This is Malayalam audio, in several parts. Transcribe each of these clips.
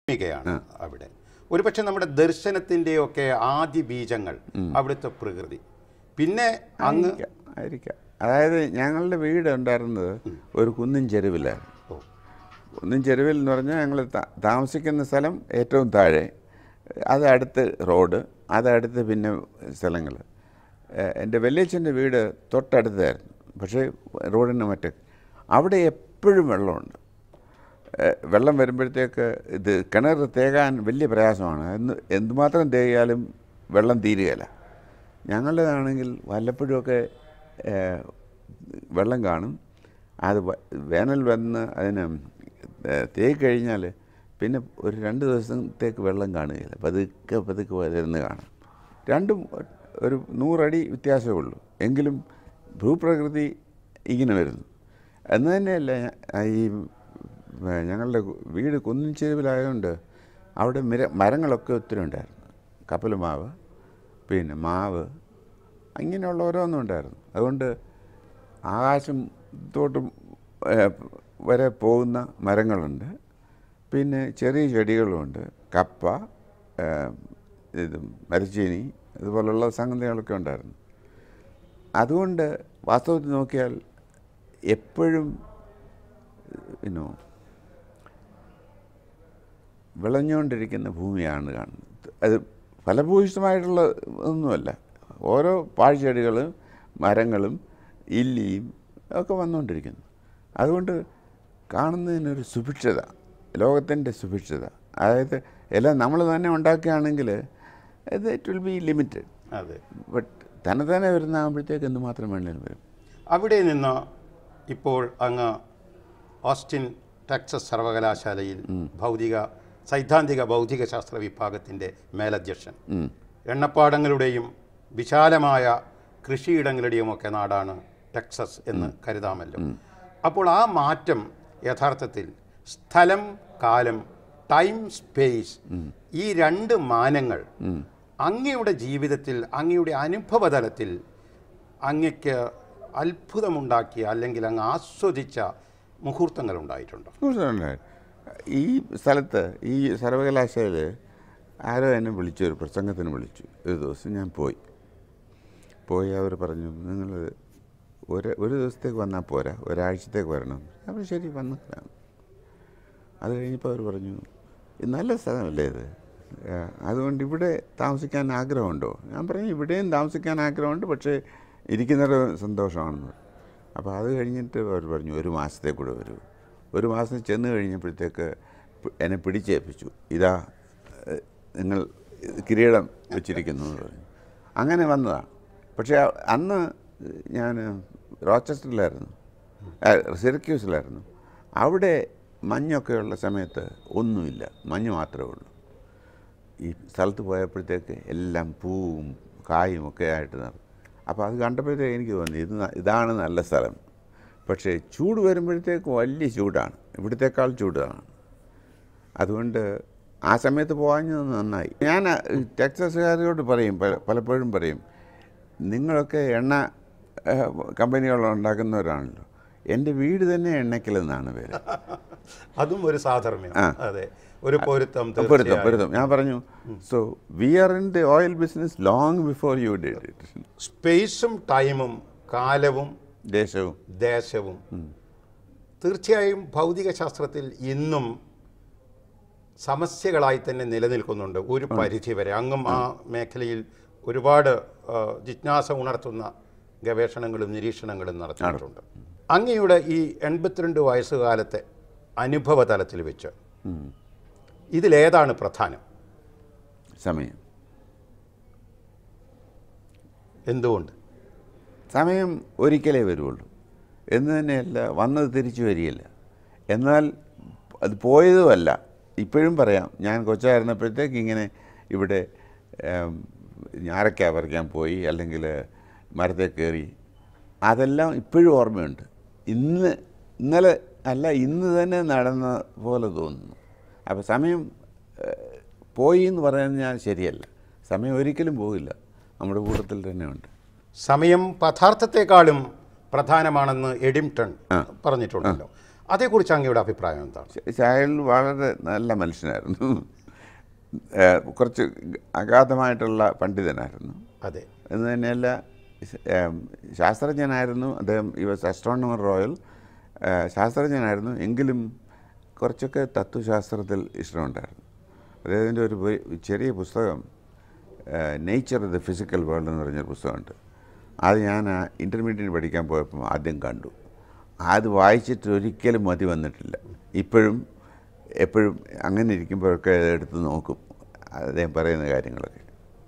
ഭൂമികയാണ് അവിടെ ഒരുപക്ഷെ നമ്മുടെ ദർശനത്തിൻ്റെയൊക്കെ ആദ്യ ബീജങ്ങൾ അവിടുത്തെ പ്രകൃതി പിന്നെ അങ്ങ് ആയിരിക്കാം, ആയിരിക്കാം അതായത് ഞങ്ങളുടെ വീട് ഉണ്ടായിരുന്നത് ഒരു കുന്നിൻ ചെരുവിലായിരുന്നു ഓ, കുന്നിൻ ചെരുവിൽ എന്ന് പറഞ്ഞാൽ ഞങ്ങൾ താമസിക്കുന്ന സ്ഥലം ഏറ്റവും താഴെ അത് അടുത്ത് റോഡ് അതടുത്ത് പിന്നെ സ്ഥലങ്ങൾ എൻ്റെ വലിയച്ഛൻ്റെ വീട് തൊട്ടടുത്തായിരുന്നു പക്ഷേ റോഡിന് മറ്റേ അവിടെ എപ്പോഴും വെള്ളമുണ്ട് ഏഹ് വെള്ളം വരുമ്പോഴത്തേക്ക് ഇത് കിണർ തേകാൻ വലിയ പ്രയാസമാണ് എന്ന് എന്തുമാത്രം തേകിയാലും വെള്ളം തീരുകയില്ല ഞങ്ങളുടേതാണെങ്കിൽ വല്ലപ്പോഴുമൊക്കെ ഏഹ്, വെള്ളം കാണും അത് വ- വേനൽ വന്ന് അതിന് ഏഹ്, തേക്ക് കഴിഞ്ഞാൽ പിന്നെ ഒരു രണ്ട് ദിവസത്തേക്ക് വെള്ളം കാണുകയില്ല പതുക്കെ പതുക്കെ വരുന്ന കാണാം രണ്ടും ഒരു നൂറടി വ്യത്യാസമേ ഉള്ളൂ എങ്കിലും ഭൂപ്രകൃതി ഇങ്ങനെ വരുന്നു എന്ന് തന്നെയല്ല ഞ- ഈ ഏ, ഞങ്ങളുടെ വീട് കുന്നിൻ ചെരുവിലായതുകൊണ്ട് അവിടെ മിര മരങ്ങളൊക്കെ ഒത്തിരി ഉണ്ടായിരുന്നു കപ്പൽ മാവ് പിന്നെ മാവ് ഇങ്ങനെയുള്ള ഓരോന്നും ഉണ്ടായിരുന്നു അതുകൊണ്ട് ആകാശം തോട്ടും ഏ, വരെ പോകുന്ന മരങ്ങളുണ്ട് പിന്നെ ചെറിയ ചെടികളുമുണ്ട് കപ്പ ഏ, ഇത് മരച്ചീനി ഇതുപോലുള്ള സംഗതികളൊക്കെ ഉണ്ടായിരുന്നു അതുകൊണ്ട് വാസ്തവത്തിൽ നോക്കിയാൽ എപ്പോഴും പിന്നോ വിളഞ്ഞുകൊണ്ടിരിക്കുന്ന ഭൂമിയാണ് കാണുന്നത് അത് ഫലഭൂയിഷ്ടമായിട്ടുള്ള ഒന്നുമല്ല ഓരോ പാഴ്ചെടികളും മരങ്ങളും ഇല്ലിയും ഒക്കെ വന്നുകൊണ്ടിരിക്കുന്നു അതുകൊണ്ട് കാണുന്നതിനൊരു സുഭിക്ഷത ലോകത്തിൻ്റെ സുഭിക്ഷത അതായത് എല്ലാം നമ്മൾ തന്നെ ഉണ്ടാക്കുകയാണെങ്കിൽ ഇത് ഇറ്റ് വിൽ ബി ലിമിറ്റഡ് അതെ ബട്ട് തന്നെ തന്നെ വരുന്നതാകുമ്പോഴത്തേക്ക് എന്തുമാത്രം വേണമെങ്കിലും വരും അവിടെ നിന്ന് ഇപ്പോൾ അങ്ങ് ഓസ്റ്റിൻ ടെക്സസ് സർവകലാശാലയിൽ ഭൗതിക സൈദ്ധാന്തിക ഭൗതിക ശാസ്ത്ര വിഭാഗത്തിൻ്റെ മേലധ്യക്ഷൻ എണ്ണപ്പാടങ്ങളുടെയും വിശാലമായ കൃഷിയിടങ്ങളുടെയും ഒക്കെ നാടാണ് ടെക്സസ് എന്ന് കരുതാമല്ലോ അപ്പോൾ ആ മാറ്റം യഥാർത്ഥത്തിൽ സ്ഥലം കാലം ടൈം സ്പേസ് ഈ രണ്ട് മാനങ്ങൾ അങ്ങയുടെ ജീവിതത്തിൽ അങ്ങയുടെ അനുഭവതലത്തിൽ അങ്ങയ്ക്ക് അത്ഭുതമുണ്ടാക്കിയ അല്ലെങ്കിൽ അങ്ങ് ആസ്വദിച്ച മുഹൂർത്തങ്ങൾ ഉണ്ടായിട്ടുണ്ടോ തീർച്ചയായിട്ടും. ഈ സ്ഥലത്ത് ഈ സർവകലാശാലയിൽ ആരോ എന്നെ വിളിച്ചു ഒരു പ്രസംഗത്തിന് വിളിച്ചു ഒരു ദിവസം ഞാൻ പോയി പോയി അവർ പറഞ്ഞു നിങ്ങൾ ഒരു ഒരു ദിവസത്തേക്ക് വന്നാൽ പോരാ ഒരാഴ്ചത്തേക്ക് വരണം അപ്പോൾ ശരി വന്ന് അത് കഴിഞ്ഞപ്പോൾ അവർ പറഞ്ഞു ഇത് നല്ല സ്ഥലമല്ലേ ഇത് ആ, അതുകൊണ്ട് ഇവിടെ താമസിക്കാൻ ആഗ്രഹമുണ്ടോ ഞാൻ പറഞ്ഞു ഇവിടെയും താമസിക്കാൻ ആഗ്രഹമുണ്ട് പക്ഷേ ഇരിക്കുന്നത് സന്തോഷമാണെന്ന് അപ്പോൾ അത് കഴിഞ്ഞിട്ട് അവർ പറഞ്ഞു ഒരു മാസത്തെ കൂടെ വരൂ ഒരു മാസം ചെന്ന് കഴിഞ്ഞപ്പോഴത്തേക്ക് പി- എന്നെ പിടിച്ചേൽപ്പിച്ചു ഇതാ ഏഹ്, നിങ്ങൾ കിരീടം വെച്ചിരിക്കുന്നു എന്ന് പറഞ്ഞു അങ്ങനെ വന്നതാണ് പക്ഷേ അ- അന്ന് ഞാൻ റോച്ചസ്റ്ററിലായിരുന്നു സിറക്യൂസിലായിരുന്നു അവിടെ മഞ്ഞൊക്കെയുള്ള സമയത്ത് ഒന്നുമില്ല മഞ്ഞ് മാത്രമേ ഉള്ളൂ ഈ സ്ഥലത്ത് പോയപ്പോഴത്തേക്ക് എല്ലാം പൂവും കായും ഒക്കെ ആയിട്ട് നടന്നു അപ്പോൾ അത് കണ്ടപ്പോഴത്തേക്ക് എനിക്ക് തോന്നി ഇത് ന- ഇതാണ് നല്ല സ്ഥലം പക്ഷേ ചൂട് വരുമ്പോഴത്തേക്ക് വലിയ ചൂടാണ് ഇവിടത്തേക്കാൾ ചൂടാണ് അതുകൊണ്ട് ആ സമയത്ത് പോകാഞ്ഞത് നന്നായി ഞാൻ ആ, ടെക്സസുകാരോട് പറയും പല- പലപ്പോഴും പറയും നിങ്ങളൊക്കെ എണ്ണ ആ, കമ്പനികൾ ഉണ്ടാക്കുന്നവരാണല്ലോ എൻ്റെ വീട് തന്നെ എണ്ണയ്ക്കലെന്നാണ് പേര് അതും ഒരു സാധർമ്യം അതെ ഒരു പൊരുത്തം പൊരുത്തം തീർച്ചയായും. പൊരുത്തം ഞാൻ പറഞ്ഞു so we are in the oil business long before you did it സ്പേസും ടൈമും കാലവും ദേശവും ദേശവും തീർച്ചയായും ഭൗതിക ശാസ്ത്രത്തിൽ ഇന്നും സമസ്യകളായി തന്നെ നിലനിൽക്കുന്നുണ്ട് ഒരു പരിധി വരെ അങ്ങും ആ മേഖലയിൽ ഒരുപാട് ആ, ജിജ്ഞാസ ഉണർത്തുന്ന ഗവേഷണങ്ങളും നിരീക്ഷണങ്ങളും നടത്തിയിട്ടുണ്ട് അങ്ങയുടെ ഈ എൺപത്തിരണ്ട് വയസ്സുകാലത്തെ അനുഭവ തലത്തിൽ വെച്ച് ഇതിലേതാണ് പ്രധാനം സമയം എന്തുകൊണ്ട് സമയം ഒരിക്കലേ വരുള്ളൂ എന്ന് തന്നെയല്ല വന്നത് തിരിച്ചു വരികയില്ല എന്നാൽ അത് പോയതുമല്ല ഇപ്പോഴും പറയാം ഞാൻ കൊച്ചായിരുന്നപ്പോഴത്തേക്ക് ഇങ്ങനെ ഇവിടെ ഏം, ഞാറയ്ക്ക പറിക്കാൻ പോയി അല്ലെങ്കിൽ മരത്തെ കയറി അതെല്ലാം ഇപ്പോഴും ഓർമ്മയുണ്ട് ഇന്ന് ഇന്നലെ അല്ല ഇന്ന് തന്നെ നടന്ന പോലെ തോന്നുന്നു അപ്പോൾ സമയം ഏഹ്, പോയി എന്ന് പറയുന്നത് ശരിയല്ല സമയം ഒരിക്കലും പോകില്ല നമ്മുടെ കൂട്ടത്തിൽ തന്നെ ഉണ്ട് സമയം പദാർത്ഥത്തെക്കാളും പ്രധാനമാണെന്ന് എഡിംടൺ പറഞ്ഞിട്ടുണ്ടല്ലോ അതേക്കുറിച്ച് അങ്ങയുടെ അഭിപ്രായം എന്താണ് ശ- ശായൽ വളരെ നല്ല മനുഷ്യനായിരുന്നു ഏഹ് കുറച്ച് അഗാധമായിട്ടുള്ള പണ്ഡിതനായിരുന്നു അതെ എന്ന് തന്നെയല്ല ശ- ഏം, ശാസ്ത്രജ്ഞനായിരുന്നു അദ്ദേഹം ഈ വാസ് അസ്ട്രോണമർ റോയൽ ഏഹ്, ശാസ്ത്രജ്ഞനായിരുന്നു എങ്കിലും കുറച്ചൊക്കെ തത്വശാസ്ത്രത്തിൽ ഇഷ്ടമുണ്ടായിരുന്നു അദ്ദേഹത്തിൻ്റെ ഒരു വെ- ചെറിയ പുസ്തകം nature of the physical world എന്ന് പറഞ്ഞൊരു പുസ്തകമുണ്ട് അത് ഞാൻ ഇൻ്റർമീഡിയറ്റ് പഠിക്കാൻ പോയപ്പോൾ ആദ്യം കണ്ടു അത് വായിച്ചിട്ട് ഒരിക്കലും മതി വന്നിട്ടില്ല ഇപ്പോഴും എപ്പോഴും അങ്ങനെ ഇരിക്കുമ്പോഴൊക്കെ അത് എടുത്ത് നോക്കും അദ്ദേഹം പറയുന്ന കാര്യങ്ങളൊക്കെ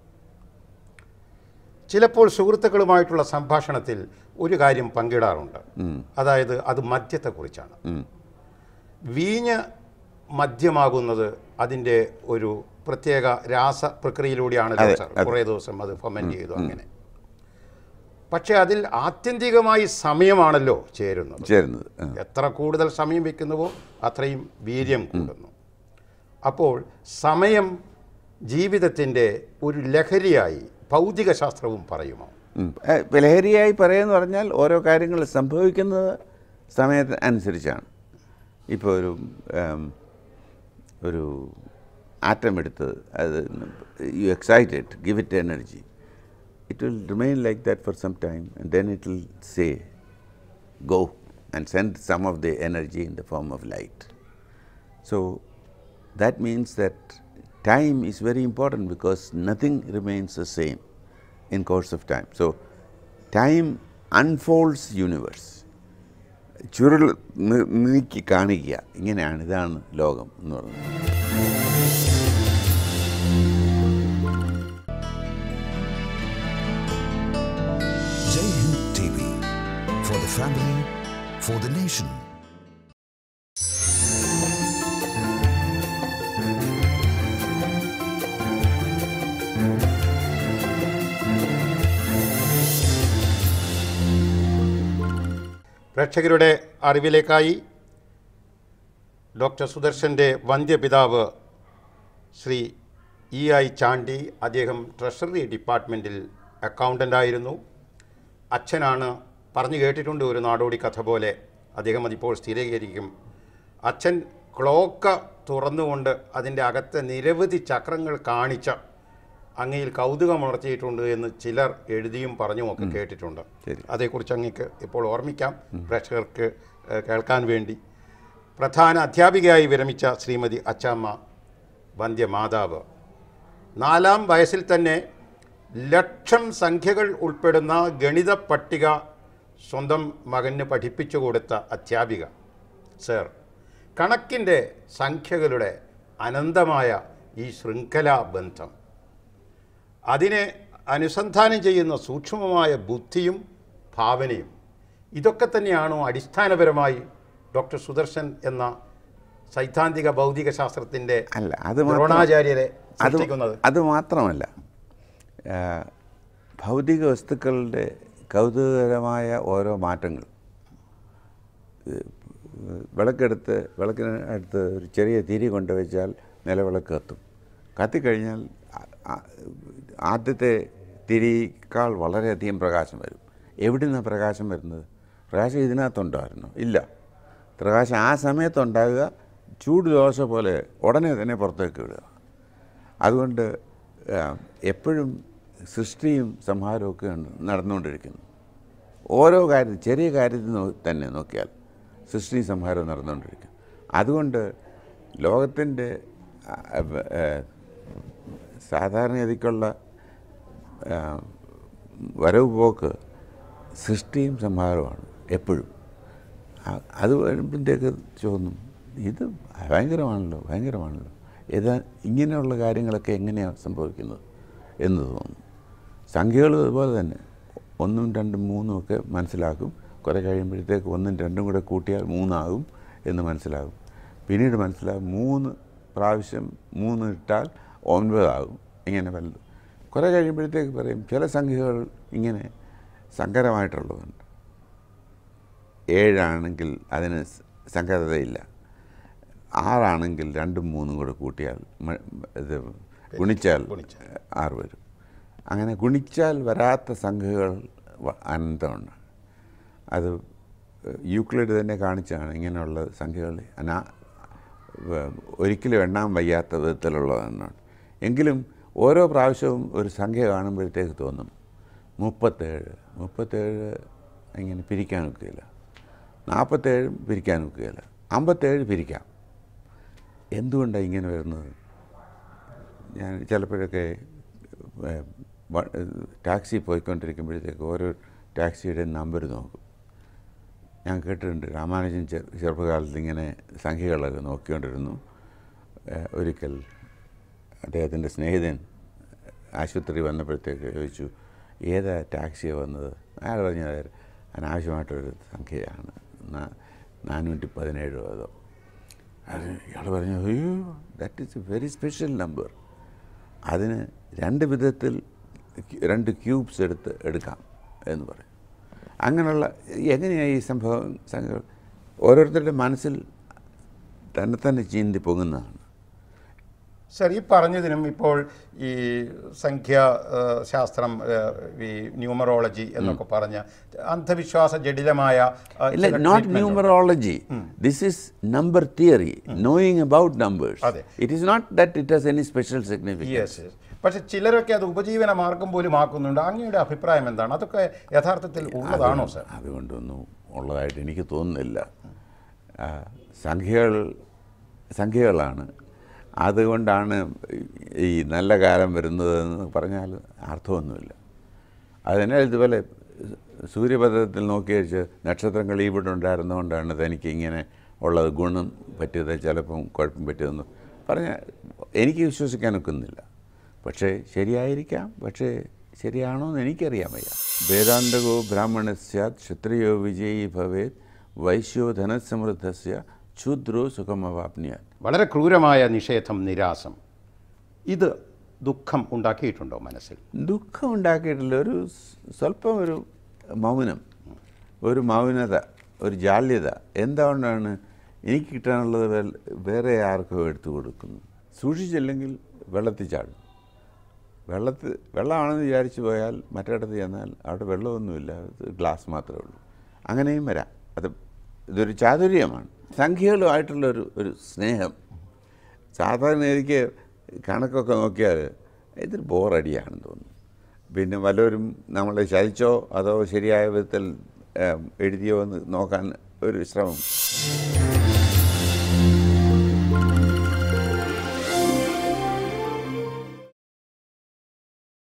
ചിലപ്പോൾ സുഹൃത്തുക്കളുമായിട്ടുള്ള സംഭാഷണത്തിൽ ഒരു കാര്യം പങ്കിടാറുണ്ട് അതായത് അത് മദ്യത്തെക്കുറിച്ചാണ് ഉം. വീഞ്ഞ് മദ്യമാകുന്നത് അതിൻ്റെ ഒരു പ്രത്യേക രാസ പ്രക്രിയയിലൂടെയാണല്ലോ സാർ കുറേ ദിവസം അത് ഫൊമെൻ്റ് ചെയ്തു അങ്ങനെ പക്ഷേ അതിൽ ആത്യന്തികമായി സമയമാണല്ലോ ചേരുന്നത് ചേരുന്നത് ആ. എത്ര കൂടുതൽ സമയം വെക്കുന്നുവോ അത്രയും വീര്യം കൂടുന്നു അപ്പോൾ സമയം ജീവിതത്തിൻ്റെ ഒരു ലഹരിയായി ഭൗതിക ശാസ്ത്രവും പറയുമോ ഉം. ഏ, ഇപ്പൊ ലഹരിയായി പറയുമെന്ന് പറഞ്ഞാൽ ഓരോ കാര്യങ്ങൾ സംഭവിക്കുന്നത് സമയത്തിന് അനുസരിച്ചാണ് ഇപ്പോൾ ഒരു ഉം, ഒരു ആറ്റം എടുത്ത് അത് you excited give it energy it will remain like that for some time and then it will say go and send some of the energy in the form of light So that means that time is very important because nothing remains the same in course of time. So time unfolds universe. ചുരുൾ നി- നീക്കി കാണിക്കുക ഇങ്ങനെയാണ് ഇതാണ് ലോകം എന്ന് പറയുന്നത് Jai Hind TV for the family, for the nation. പ്രേക്ഷകരുടെ അറിവിലേക്കായി ഡോക്ടർ സുദർശൻ്റെ വന്ധ്യപിതാവ് ശ്രീ ഇ ഐ ചാണ്ടി അദ്ദേഹം ട്രഷറി ഡിപ്പാർട്ട്മെൻറ്റിൽ അക്കൗണ്ടൻ്റായിരുന്നു അച്ഛനാണ് പറഞ്ഞു കേട്ടിട്ടുണ്ട് ഒരു നാടോടി കഥ പോലെ അദ്ദേഹം അതിപ്പോൾ സ്ഥിരീകരിക്കും അച്ഛൻ ക്ലോക്ക് തുറന്നുകൊണ്ട് അതിൻ്റെ അകത്തെ നിരവധി ചക്രങ്ങൾ കാണിച്ച അങ്ങയിൽ കൗതുകമുണർത്തിയിട്ടുണ്ട് എന്ന് ചിലർ എഴുതിയും പറഞ്ഞുമൊക്കെ കേട്ടിട്ടുണ്ട് ശരി. അതേക്കുറിച്ച് അങ്ങേക്ക് ഇപ്പോൾ ഓർമ്മിക്കാം പ്രേക്ഷകർക്ക് ഏഹ്, കേൾക്കാൻ വേണ്ടി പ്രധാന അധ്യാപികയായി വിരമിച്ച ശ്രീമതി അച്ചാമ്മ വന്ധ്യമാതാവ് നാലാം വയസ്സിൽ തന്നെ ലക്ഷം സംഖ്യകൾ ഉൾപ്പെടുന്ന ഗണിത പട്ടിക സ്വന്തം മകന് പഠിപ്പിച്ചു കൊടുത്ത അധ്യാപിക സർ കണക്കിൻ്റെ സംഖ്യകളുടെ അനന്തമായ ഈ ശൃംഖലാ ബന്ധം അതിനെ അനുസന്ധാനം ചെയ്യുന്ന സൂക്ഷ്മമായ ബുദ്ധിയും ഭാവനയും ഇതൊക്കെ തന്നെയാണോ അടിസ്ഥാനപരമായി ഡോക്ടർ സുദർശൻ എന്ന സൈദ്ധാന്തിക ഭൗതിക ശാസ്ത്രത്തിൻ്റെ അല്ല അത് മാത്രം- ദ്രോണാചാര്യരെ അത് സൃഷ്ടിക്കുന്നത് അത് മാത്രമല്ല ആ, ഭൗതിക വസ്തുക്കളുടെ കൗതുകകരമായ ഓരോ മാറ്റങ്ങൾ ഇത് വിളക്കെടുത്ത് വിളക്കിന് അടുത്ത് ഒരു ചെറിയ തിരി കൊണ്ടുവച്ചാൽ നിലവിളക്ക് കത്തും കത്തിക്കഴിഞ്ഞാൽ ആ- ആ- ആദ്യത്തെ തിരിയേക്കാൾ വളരെയധികം പ്രകാശം വരും എവിടെ നിന്നാണ് പ്രകാശം വരുന്നത് പ്രകാശം ഇതിനകത്തുണ്ടായിരുന്നു ഇല്ല പ്രകാശം ആ സമയത്തുണ്ടാകുക ചൂട് ദോശ പോലെ ഉടനെ തന്നെ പുറത്തേക്ക് വിടുക അതുകൊണ്ട് ആ, എപ്പോഴും സൃഷ്ടിയും സംഹാരവും ഒക്കെ നടന്നുകൊണ്ടിരിക്കുന്നു ഓരോ കാര്യത്തിൽ ചെറിയ കാര്യത്തിൽ നോ- തന്നെ നോക്കിയാൽ സൃഷ്ടി സംഹാരവും നടന്നുകൊണ്ടിരിക്കും അതുകൊണ്ട് ലോകത്തിൻ്റെ ആ, ആ, സാധാരണഗതിക്കുള്ള ആ, വരവ് പോക്ക് സൃഷ്ടിയും സംഹാരവുമാണ് എപ്പോഴും ആ- അത് വരുമ്പോഴത്തേക്ക് തോന്നും ഇത് ഭയങ്കരമാണല്ലോ ഭയങ്കരമാണല്ലോ ഇത് ഇങ്ങനെയുള്ള കാര്യങ്ങളൊക്കെ എങ്ങനെയാണ് സംഭവിക്കുന്നത് എന്ന് തോന്നും സംഖ്യകൾ അതുപോലെ തന്നെ ഒന്നും രണ്ടും മൂന്നും ഒക്കെ മനസ്സിലാക്കും കുറേ കഴിയുമ്പോഴത്തേക്ക് ഒന്നും രണ്ടും കൂടെ കൂട്ടിയാൽ മൂന്നാകും എന്ന് മനസ്സിലാകും പിന്നീട് മനസ്സിലാകും മൂന്ന് പ്രാവശ്യം മൂന്ന് ഇട്ടാൽ ഒൻപതാകും ഇങ്ങനെ വല്ലതും കുറേ കഴിയുമ്പോഴത്തേക്ക് പറയും ചില സംഖ്യകൾ ഇങ്ങനെ സങ്കരമായിട്ടുള്ളതുണ്ട് ഏഴാണെങ്കിൽ അതിന് സ- സങ്കരതയില്ല ആറാണെങ്കിൽ രണ്ടും മൂന്നും കൂടെ കൂട്ടിയാൽ മ- ഇത് ഗുണിച്ചാൽ ഗുണിച്ചാൽ. ആറ് വരും അങ്ങനെ ഗുണിച്ചാൽ വരാത്ത സംഖ്യകൾ വ- അനന്തമുണ്ട് അത് യൂക്ലിഡ് തന്നെ കാണിച്ചാണ് ഇങ്ങനെയുള്ള സംഖ്യകൾ അനാ വ- ഒരിക്കലും എണ്ണാൻ വയ്യാത്ത വിധത്തിലുള്ളതെന്നാണ് എങ്കിലും ഓരോ പ്രാവശ്യവും ഒരു സംഖ്യ കാണുമ്പോഴത്തേക്ക് തോന്നും മുപ്പത്തേഴ് മുപ്പത്തേഴ് ഇങ്ങനെ പിരിക്കാൻ ഒക്കുകയില്ല നാൽപ്പത്തേഴും പിരിക്കാൻ ഒക്കുകയില്ല അമ്പത്തേഴ് പിരിക്കാം എന്തുകൊണ്ടാണ് ഇങ്ങനെ വരുന്നത് ഞാൻ ചിലപ്പോഴൊക്കെ ഏ, വ- ടാക്സി പോയിക്കൊണ്ടിരിക്കുമ്പോഴത്തേക്ക് ഓരോ ടാക്സിയുടെ നമ്പർ നോക്കും ഞാൻ കേട്ടിട്ടുണ്ട് രാമാനുജൻ ചെ- ചെറുപ്പകാലത്ത് ഇങ്ങനെ സംഖ്യകളൊക്കെ നോക്കിക്കൊണ്ടിരുന്നു ഏ, ഒരിക്കൽ അദ്ദേഹത്തിൻ്റെ സ്നേഹിതൻ ആശുപത്രി വന്നപ്പോഴത്തേക്ക് ചോദിച്ചു ഏതാ ടാക്സിയാണ് വന്നത് അയാൾ പറഞ്ഞത് അനാവശ്യമായിട്ടൊരു സംഖ്യയാണ് നാ- നാനൂറ്റി പതിനേഴോ അതോ അത് ഇയാൾ പറഞ്ഞു അയ്യോ that is a very special number അതിന് രണ്ട് വിധത്തിൽ രണ്ട് ക്യൂബ്സ് എടുത്ത് എടുക്കാം എന്ന് പറയും അങ്ങനെയുള്ള എങ്ങനെയാണ് ഈ സംഭവം സംഖ്യകൾ ഓരോരുത്തരുടെ മനസ്സിൽ തന്നെ തന്നെ ചീന്തി പൊങ്ങുന്നതാണ് സർ ഈ പറഞ്ഞതിനും ഇപ്പോൾ ഈ സംഖ്യ ആ, ശാസ്ത്രം ആ, ഈ ന്യൂമറോളജി എന്നൊക്കെ പറഞ്ഞ അന്ധവിശ്വാസ ജഡിലമായ ആ, ഇല്ല ചില നോട്ട് treatment ഉണ്ട്. Numerology this is number theory knowing about numbers അതെ. It is not that it has any special significance yes yes പക്ഷെ ചിലരൊക്കെ അത് ഉപജീവന മാർഗം പോലും ആക്കുന്നുണ്ട് അങ്ങയുടെ അഭിപ്രായം എന്താണ് അതൊക്കെ യഥാർത്ഥത്തിൽ ഉള്ളതാണോ സർ അതുകൊണ്ടൊന്നും ഉള്ളതായിട്ട് എനിക്ക് തോന്നുന്നില്ല ആ, സംഖ്യകൾ സംഖ്യകളാണ് അതുകൊണ്ടാണ് ഈ നല്ല കാലം വരുന്നതെന്ന് പറഞ്ഞാൽ അർത്ഥമൊന്നുമില്ല അതിനെ ഇതുപോലെ സൂര്യപഥത്തിൽ നോക്കി വെച്ച് നക്ഷത്രങ്ങൾ ഇവിടെ ഉണ്ടായിരുന്നുകൊണ്ടാണ് തനിക്ക് ഇങ്ങനെ ഉള്ളത് ഗുണം പറ്റിയത് ചിലപ്പം കുഴപ്പം പറ്റിയതെന്ന് പറഞ്ഞാൽ എനിക്ക് വിശ്വസിക്കാൻ ഒക്കുന്നില്ല പക്ഷേ ശരിയായിരിക്കാം പക്ഷേ ശരിയാണോ എന്ന് എനിക്കറിയാൻ വയ്യ വേദാന്തകോ ബ്രാഹ്മണ സ്യാത് ക്ഷത്രിയോ വിജയീ ഭവേത് വൈശ്യോ ധനസമൃദ്ധസ്യ ക്ഷുദ്രോ സുഖമവാപ്നിയാൻ വളരെ ക്രൂരമായ നിഷേധം നിരാസം ഇത് ദുഃഖം ഉണ്ടാക്കിയിട്ടുണ്ടോ മനസ്സിൽ ദുഃഖം ഉണ്ടാക്കിയിട്ടില്ല ഒരു സ് സ്വല്പം ഒരു മൗനം ഒരു മൗനത ഒരു ജാള്യത എന്തുകൊണ്ടാണ് എനിക്ക് കിട്ടാനുള്ളത് വേ- വേറെ ആർക്കോ എടുത്തു കൊടുക്കുന്നു സൂക്ഷിച്ചില്ലെങ്കിൽ വെള്ളത്തിൽ ചാടും വെള്ളത്തിൽ വെള്ളമാണെന്ന് വിചാരിച്ചു പോയാൽ മറ്റിടത്ത് ചെന്നാൽ അവിടെ വെള്ളമൊന്നുമില്ല ഇത് ഗ്ലാസ് മാത്രമേ ഉള്ളൂ അങ്ങനെയും വരാം അത് ഇതൊരു ചാതുര്യമാണ് സംഖ്യകളുമായിട്ടുള്ള ഒരു ഒരു സ്നേഹം സാധാരണ എനിക്ക് കണക്കൊക്കെ നോക്കിയാൽ ഇതൊരു ബോറടിയാണെന്ന് തോന്നുന്നു പിന്നെ വല്ലവരും നമ്മളെ ചതിച്ചോ അതോ ശരിയായ വിധത്തിൽ ഏം, എഴുതിയോ എന്ന് നോക്കാൻ ഒരു ശ്രമം